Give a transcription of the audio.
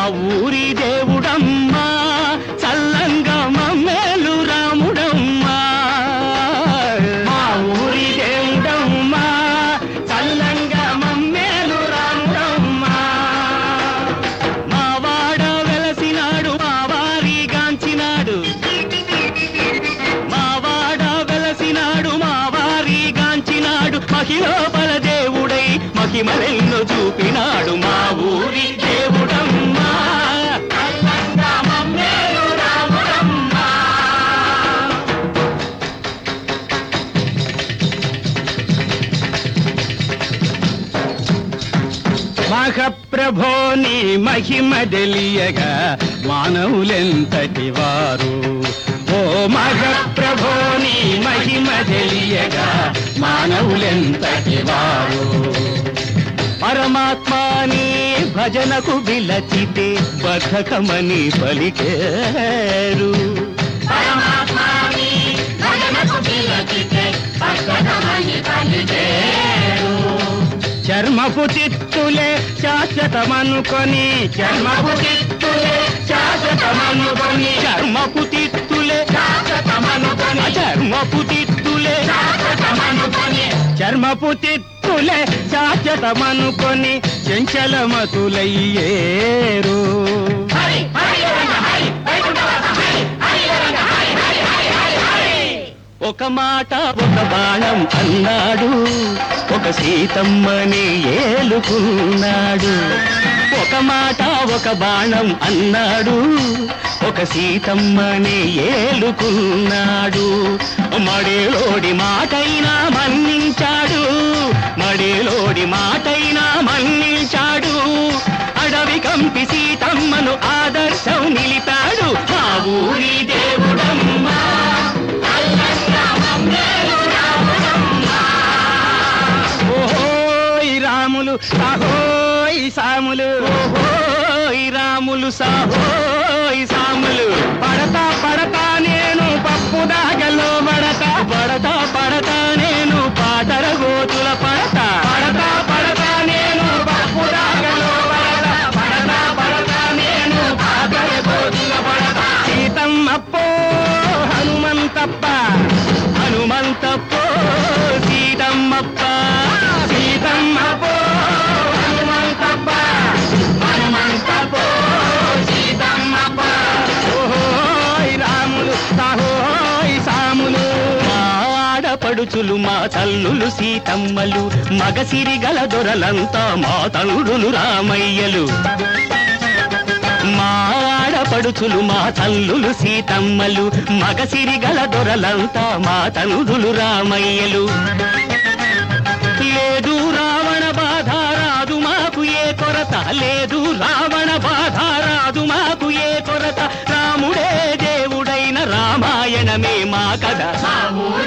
ఊరి దేవుడమ్మా చల్లంగా మమ్మేలు రాముడమ్మా మా ఊరి దేవుడమ్మా చల్లంగా మమ్మేలు రాముడమ్మా మా వాడ వెలసినాడు మా వారి గాంచినాడు మా వాడ వెలసినాడు మా వారి గాంచినాడు మహిళోపల దేవుడై మహిమలెన్నో చూపినాడు మా ఊరి దేవుడమ్మా చల్లంగా మమ్మేలు రాముడమ్మా మహప్రభో నీ మహిమ తెలియగా మానవులెంతటి వారు ఓ మహప్రభో నీ మహిమ తెలియగా మానవులెంతటి వారు పరమాత్మాని భజనకు విలచితే బద్ధకమని పలికేరు పరమాత్మాని భజనకు పిలచితే పచ్చదమని పలికేరు. చర్మపు చిత్తులే శాశ్వతమనుకొని చర్మపు చిత్తులే శాశ్వతమనుకొని చర్మపు తిత్తులే శాశ్వతమనుకొని, చర్మపు తిత్తులే శాశ్వతమనుకొని, చర్మపు తిత్తులే శాశ్వతమనుకొని చంచలమతులయ్యేరు హరి, హరి రంగ హరి, వైకుంఠవాస హరి, హరి రంగ హరి, హరి, హరి, హరి, హరి. ఒక మాట ఒక బాణం అన్నాడు ఒక సీతమ్మని ఏలుకున్నాడు ఒక మాట ఒక బాణం అన్నాడు ఒక సీతమ్మని ఏలుకున్నాడు మడేలోడి మాటైనా మన్నించాడు మడేలోడి మాటైనా మన్నించాడు అడవి కంపి సీతమ్మను ఆదర్శం నిలిపాడు మా ఊరి దేవుడమ్మా ఓహోయ్ రాములు సాహోయ్ సాములు ఓహోయ్ రాములు సాహోయ్ సాములు పడతా పడతా నేను పప్పు దాగలో పడతా పడతా పడతా నేను పాటర గోతుల పడతా పడతా పడతా నేను పప్పు దాగలో పడతా పడతా పడతా నేను పాటర గోతుల పడతా సీతమ్మప్పో హనుమంతప్ప హనుమంతప్పో సీతమ్మప్ప సీతమ్మప్పో హనుమంతప్ప హనుమంతప్పో సీతమ్మప్ప ఓహోయ్ రాములు సాహోయ్ సాములు మా ఆడపడుచులు మా తల్లులు సీతమ్మలు మగసిరి గల దొరలంతా మా తల్లులు రామయ్యలు మా ఆడపడుచులు మా తల్లులు సీతమ్మలు మగసిరి గల దొరలంతా మా తనుదులు రామయ్యలు లేదు రావణ బాధ రాదు మాకు ఏ కొరత లేదు రావణ బాధ రాదు మాకు ఏ కొరత రాముడే దేవుడైన రామాయణమే మా కథ మా ఊరి